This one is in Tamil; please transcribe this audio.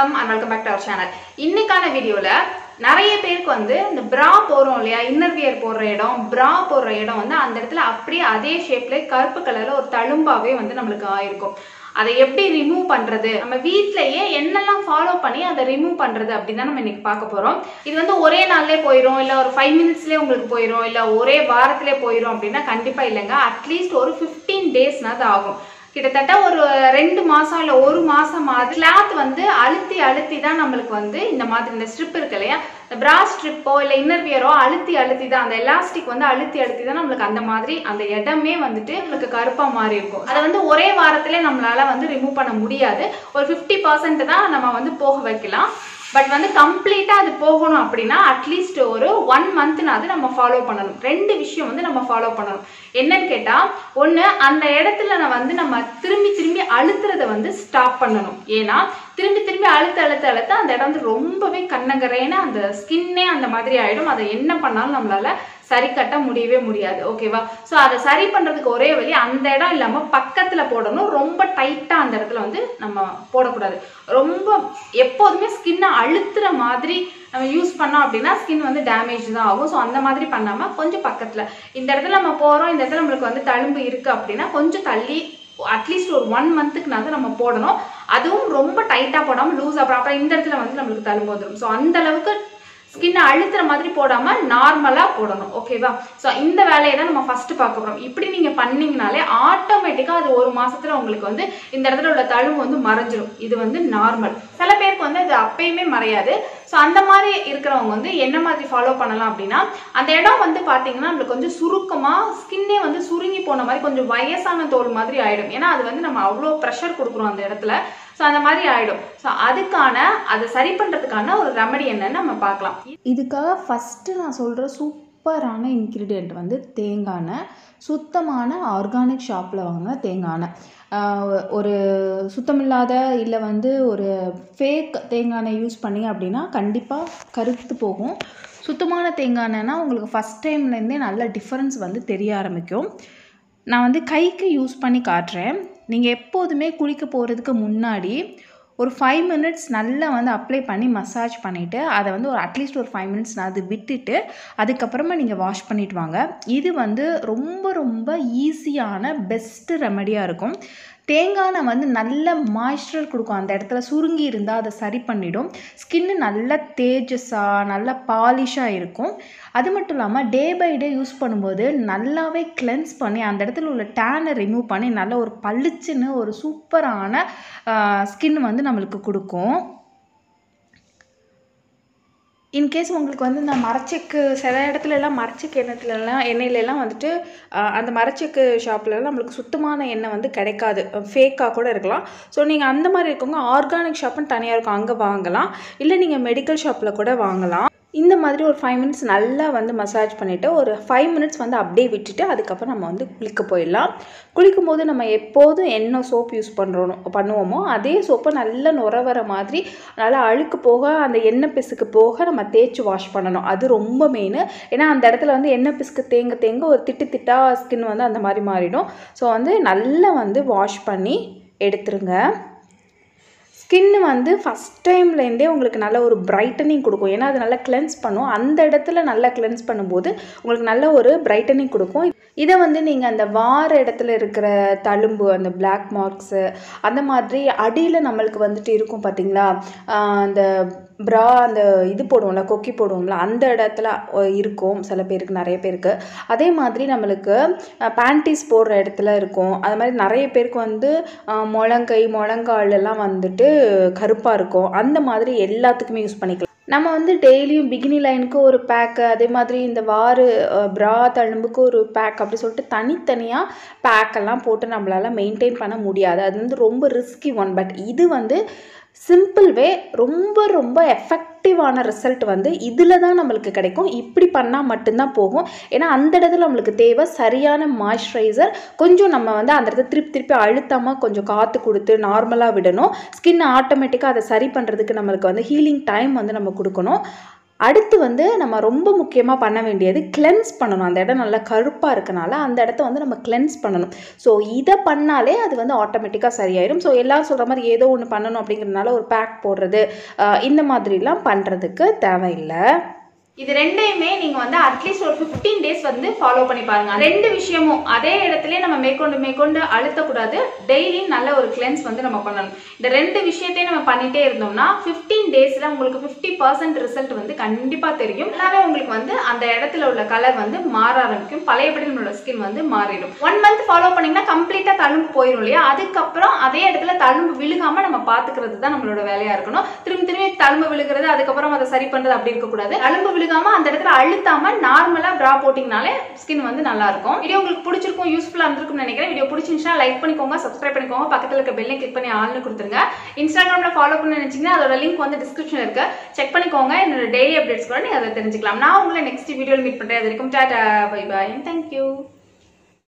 வணக்கம் and welcome back to our channel இன்னைக்கான வீடியோவில் நிறைய பேருக்கு வந்து இந்த பிரா போடுறோம் இல்லையா இன்னர் வியர் போடுற இடம் பிரா போடுற இடம் வந்து அந்த இடத்துல அப்படியே அதே ஷேப்ல கருப்பு கலர்ல ஒரு தழும்பாவே வந்து நம்மளுக்கு ஆயிருக்கும் அதை எப்படி ரிமூவ் பண்றது நம்ம வீட்லயே என்னெல்லாம் ஃபாலோ பண்ணி அதை ரிமூவ் பண்றது அப்படின்னு நம்ம இன்னைக்கு பார்க்க போறோம் இது வந்து ஒரே நாள்லயே போயிடும் இல்ல ஒரு ஃபைவ் மினிட்ஸ்லயே உங்களுக்கு போயிடும் இல்ல ஒரே வாரத்திலே போயிடும் அப்படின்னா கண்டிப்பா இல்லைங்க அட்லீஸ்ட் ஒரு ஃபிஃப்டீன் டேஸ்னாவது ஆகும் கிட்டத்தட்ட ஒரு ரெண்டு மாசம் இல்ல ஒரு மாசம் கிளாத் வந்து அழுத்தி அழுத்தி தான் நம்மளுக்கு வந்து இந்த மாதிரி இந்த ஸ்ட்ரிப் இருக்கு இல்லையா இந்த பிரா ஸ்ட்ரிப்போ இல்ல இன்னர் வியரோ அழுத்தி அழுத்தி தான் அந்த எலாஸ்டிக் வந்து அழுத்தி அழுத்தி தான் நம்மளுக்கு அந்த மாதிரி அந்த இடமே வந்துட்டு நம்மளுக்கு கருப்பா மாறி இருக்கும் அதை வந்து ஒரே வாரத்திலே நம்மளால வந்து ரிமூவ் பண்ண முடியாது ஒரு ஃபிஃப்டி பர்சன்ட் தான் நம்ம வந்து போக வைக்கலாம் பட் வந்து கம்ப்ளீட்டா அது போகணும் அப்படின்னா அட்லீஸ்ட் ஒரு ஒன் மந்த்னாவது நம்ம ஃபாலோ பண்ணணும் ரெண்டு விஷயம் வந்து நம்ம ஃபாலோ பண்ணணும் என்னன்னு கேட்டா ஒண்ணு அந்த இடத்துல நான் வந்து நம்ம திரும்பி திரும்பி அழுத்துறத வந்து ஸ்டாப் பண்ணணும் ஏன்னா திரும்பி திரும்பி அழுத்த அழுத்த அழுத்த அந்த இடம் வந்து ரொம்பவே கண்ணங்கரைன்னு அந்த ஸ்கின்னே அந்த மாதிரி ஆயிடும் அதை என்ன பண்ணாலும் நம்மளால சரி கட்ட முடியவே முடியாது ஓகேவா ஸோ அதை சரி பண்றதுக்கு ஒரே வழி அந்த இடம் இல்லாம பக்கத்துல போடணும் ரொம்ப டைட்டா அந்த இடத்துல வந்து நம்ம போடக்கூடாது ரொம்ப எப்போதுமே ஸ்கின்னை அழுத்துற மாதிரி நம்ம யூஸ் பண்ணோம் அப்படின்னா ஸ்கின் வந்து டேமேஜ் தான் ஆகும் ஸோ அந்த மாதிரி பண்ணாம கொஞ்சம் பக்கத்துல இந்த இடத்துல நம்ம போறோம் இந்த இடத்துல நம்மளுக்கு வந்து தழும்பு இருக்கு அப்படின்னா கொஞ்சம் தள்ளி அட்லீஸ்ட் ஒரு ஒன் மந்த்துக்குனாவது நம்ம போடணும் அதுவும் ரொம்ப டைட்டா போடாம லூஸ் அப்புறம் அப்புறம் இந்த இடத்துல வந்து நம்மளுக்கு தழும்பு வந்துடும் ஸோ அந்த அளவுக்கு ஸ்கின்னை அழுத்துற மாதிரி போடாம நார்மலா போடணும் ஓகேவா ஸோ இந்த வேலையை தான் நம்ம ஃபர்ஸ்ட் பார்க்க போறோம் இப்படி நீங்க பண்ணீங்கனாலே ஆட்டோமேட்டிக்கா அது ஒரு மாசத்துல உங்களுக்கு வந்து இந்த இடத்துல உள்ள தழும்பு வந்து மறைஞ்சிரும் இது வந்து நார்மல் சில பேருக்கு வந்து அது அப்பயுமே மறையாது ஸோ அந்த மாதிரி இருக்கிறவங்க வந்து என்ன மாதிரி ஃபாலோ பண்ணலாம் அப்படின்னா அந்த இடம் வந்து பார்த்தீங்கன்னா நம்மளுக்கு கொஞ்சம் சுருக்கமாக ஸ்கின்னே வந்து சுருங்கி போன மாதிரி கொஞ்சம் வயசான தோல் மாதிரி ஆயிடும் ஏன்னா அது வந்து நம்ம அவ்வளோ ப்ரெஷர் கொடுக்குறோம் அந்த இடத்துல ஸோ அந்த மாதிரி ஆயிடும் ஸோ அதுக்கான அதை சரி பண்ணுறதுக்கான ஒரு ரெமடி என்னன்னு நம்ம பார்க்கலாம் இதுக்காக ஃபஸ்ட்டு நான் சொல்கிற சூப்பரான இன்க்ரீடியண்ட் வந்து தேங்காய் எண்ணெய் சுத்தமான ஆர்கானிக் ஷாப்பில் வாங்கின தேங்காய் எண்ணெய் ஆஹ் ஒரு சுத்தமில்லாத இல்லை வந்து ஒரு ஃபேக் தேங்காய் எண்ணெய் யூஸ் பண்ணீங்க அப்படின்னா கண்டிப்பாக கருத்து போகும் சுத்தமான தேங்காய் எண்ணெய்னா உங்களுக்கு ஃபஸ்ட் டைம்லேருந்தே நல்ல டிஃப்ரென்ஸ் வந்து தெரிய ஆரம்பிக்கும் நான் வந்து கைக்கு யூஸ் பண்ணி காட்டுறேன் நீங்கள் எப்போதுமே குளிக்க போகிறதுக்கு முன்னாடி ஒரு ஃபைவ் மினிட்ஸ் நல்லா வந்து அப்ளை பண்ணி மசாஜ் பண்ணிவிட்டு அதை வந்து ஒரு அட்லீஸ்ட் ஒரு ஃபைவ் மினிட்ஸ் நான் அது விட்டுட்டு அதுக்கப்புறமா நீங்கள் வாஷ் பண்ணிட்டு வாங்க இது வந்து ரொம்ப ரொம்ப ஈஸியான பெஸ்ட்டு ரெமடியாக இருக்கும் தேங்காய் எண்ணெய் வந்து நல்ல மாய்ஸ்சர் கொடுக்கும் அந்த இடத்துல சுருங்கி இருந்தால் அதை சரி பண்ணிடும் ஸ்கின்னு நல்ல தேஜஸாக நல்ல பாலிஷாக இருக்கும் அது மட்டும் இல்லாமல் டே பை டே யூஸ் பண்ணும்போது நல்லாவே கிளென்ஸ் பண்ணி அந்த இடத்துல உள்ள டேனை ரிமூவ் பண்ணி நல்ல ஒரு பளிச்சுன்னு ஒரு சூப்பரான ஸ்கின் வந்து நம்மளுக்கு கொடுக்கும் இன்கேஸ் உங்களுக்கு வந்து இந்த மரச்செக்கு சில இடத்துல எல்லாம் மரச்செக்கு எண்ணெய்லலாம் எண்ணெயிலலாம் வந்துட்டு ஆஹ், அந்த மரச்செக்கு ஷாப்லலாம் நம்மளுக்கு சுத்தமான எண்ணெய் வந்து கிடைக்காது ஃபேக்காக கூட இருக்கலாம் ஸோ நீங்கள் அந்த மாதிரி இருக்கவங்க ஆர்கானிக் ஷாப்னு தனியாக இருக்கும் அங்கே வாங்கலாம் இல்லை நீங்கள் மெடிக்கல் ஷாப்பில் கூட வாங்கலாம் இந்த மாதிரி ஒரு ஃபைவ் மினிட்ஸ் நல்லா வந்து மசாஜ் பண்ணிவிட்டு ஒரு ஃபைவ் மினிட்ஸ் வந்து அப்படியே விட்டுட்டு அதுக்கப்புறம் நம்ம வந்து குளிக்க போயிடலாம் குளிக்கும் போது நம்ம எப்போதும் என்ன சோப் யூஸ் பண்ணுறோம் பண்ணுவோமோ அதே சோப்பை நல்லா நுர வர மாதிரி நல்லா அழுக்கு போக அந்த எண்ணெய் பிசுக்கு போக நம்ம தேய்ச்சி வாஷ் பண்ணணும் அது ரொம்ப மெயின் ஏன்னா அந்த இடத்துல வந்து எண்ணெய் பிசுக்கு தேங்க தேங்க ஒரு திட்டு திட்டா ஸ்கின் வந்து அந்த மாதிரி மாறிடும் ஸோ வந்து நல்லா வந்து வாஷ் பண்ணி எடுத்துருங்க ஸ்கின்னு வந்து ஃபஸ்ட் டைம்லேருந்தே உங்களுக்கு நல்ல ஒரு பிரைட்டனிங் கொடுக்கும் ஏன்னா அது நல்லா கிளென்ஸ் பண்ணும் அந்த இடத்துல நல்லா கிளென்ஸ் பண்ணும்போது உங்களுக்கு நல்ல ஒரு பிரைட்டனிங் கொடுக்கும் இதை வந்து நீங்கள் அந்த வார இடத்துல இருக்கிற தழும்பு அந்த பிளாக் மார்க்ஸு அந்த மாதிரி அடியில் நம்மளுக்கு வந்துட்டு இருக்கும் பார்த்தீங்களா ஆஹ் அந்த ப்ரா அந்த இது போடுவோம்ல கொக்கி போடுவோம்ல அந்த இடத்துல அஹ் இருக்கும் சில பேருக்கு நிறைய பேருக்கு அதே மாதிரி நம்மளுக்கு பேண்டீஸ் போடுற இடத்துல இருக்கும் அது மாதிரி நிறைய பேருக்கு வந்து ஆஹ் முழங்கை முழங்கால் எல்லாம் வந்துட்டு கருப்பாக இருக்கும் அந்த மாதிரி எல்லாத்துக்குமே யூஸ் பண்ணிக்கலாம் நம்ம வந்து டெய்லியும் பிகினி லைனுக்கு ஒரு பேக்கு அதே மாதிரி இந்த வாரு ப்ரா தழும்புக்கு ஒரு பேக் அப்படி சொல்லிட்டு தனித்தனியாக பேக்கெல்லாம் போட்டு நம்மளால் மெயின்டைன் பண்ண முடியாது அது வந்து ரொம்ப ரிஸ்கி ஒன் பட் இது வந்து சிம்பிள் வே ரொம்ப ரொம்ப எஃபெக்டிவான ரிசல்ட் வந்து இதில் தான் நம்மளுக்கு கிடைக்கும் இப்படி பண்ணால் மட்டும்தான் போகும் ஏன்னா அந்த இடத்துல நம்மளுக்கு தேவை சரியான மாய்ஸ்சரைசர் கொஞ்சம் நம்ம வந்து அந்த இடத்துல திருப்பி திருப்பி அழுத்தாமல் கொஞ்சம் காற்று கொடுத்து நார்மலாக விடணும் ஸ்கின் ஆட்டோமேட்டிக்காக அதை சரி பண்ணுறதுக்கு நம்மளுக்கு வந்து ஹீலிங் டைம் வந்து நம்ம கொடுக்கணும் அடுத்து வந்து நம்ம ரொம்ப முக்கியமாக பண்ண வேண்டியது கிளென்ஸ் பண்ணணும் அந்த இடம் நல்லா கருப்பாக இருக்கனால அந்த இடத்த வந்து நம்ம கிளென்ஸ் பண்ணணும் ஸோ இதை பண்ணாலே அது வந்து ஆட்டோமேட்டிக்காக சரியாயிடும் ஸோ எல்லாரும் சொல்கிற மாதிரி ஏதோ ஒன்று பண்ணணும் அப்படிங்கிறதுனால ஒரு பேக் போடுறது ஆஹ் இந்த மாதிரிலாம் பண்ணுறதுக்கு தேவையில்லை இது ரெண்டையுமே நீங்க வந்து அட்லீஸ்ட் ஒரு 15 டேஸ் வந்து ஃபாலோ பண்ணி பாருங்க ரெண்டு விஷயமும் அதே இடத்துல நம்ம மேற்கொண்டு மேற்கொண்டு அழுத்தக்கூடாது டெய்லி நல்ல ஒரு கிளென்ஸ் வந்து நம்ம பண்ணணும் இந்த ரெண்டு விஷயத்தையும் நம்ம பண்ணிட்டே இருந்தோம்னா 15 டேஸ்ல உங்களுக்கு 50% பர்சன்ட் ரிசல்ட் வந்து கண்டிப்பா தெரியும் எல்லாமே உங்களுக்கு வந்து அந்த இடத்துல உள்ள கலர் வந்து மாற ஆரம்பிக்கும் பழையபடி நம்மளோட ஸ்கின் வந்து மாறிடும் ஒன் மந்த் ஃபாலோ பண்ணீங்கன்னா கம்ப்ளீட்டா தழும்பு போயிடும் இல்லையா அதுக்கப்புறம் அதே இடத்துல தழும்பு விழுகாம நம்ம பாத்துக்கிறது தான் நம்மளோட வேலையா இருக்கணும் திரும்பி திரும்பி தழும்பு விழுகிறது அதுக்கப்புறம் அதை சரி பண்றது அப்படி இருக்கக்கூடாது தழும்பு விழுகாம அந்த இடத்துல அழுத்தாம நார்மலா பிரா போட்டிங்கனாலே ஸ்கின் வந்து நல்லா இருக்கும் வீடியோ உங்களுக்கு பிடிச்சிருக்கும் யூஸ்ஃபுல்லா இருந்திருக்கும்னு நினைக்கிறேன் வீடியோ பிடிச்சிருந்துச்சுன்னா லைக் பண்ணிக்கோங்க சப்ஸ்கிரைப் பண்ணிக்கோங்க பக்கத்துல இருக்க பெல்லை கிளிக் பண்ணி ஆள்னு கொடுத்துருங்க இன்ஸ்டாகிராம்ல ஃபாலோ பண்ண நினைச்சீங்கன்னா அதோட லிங்க் வந்து டிஸ்கிரிப்ஷன் இருக்கு செக் பண்ணிக்கோங்க என்னோட டெய்லி அப்டேட்ஸ் கூட நீங்க அதை தெரிஞ்சுக்கலாம் நான் உங்களை நெக்ஸ்ட் வீடியோல மீட் பண்றேன் அது வரைக்கும் டாடா பை பை தேங்க்யூ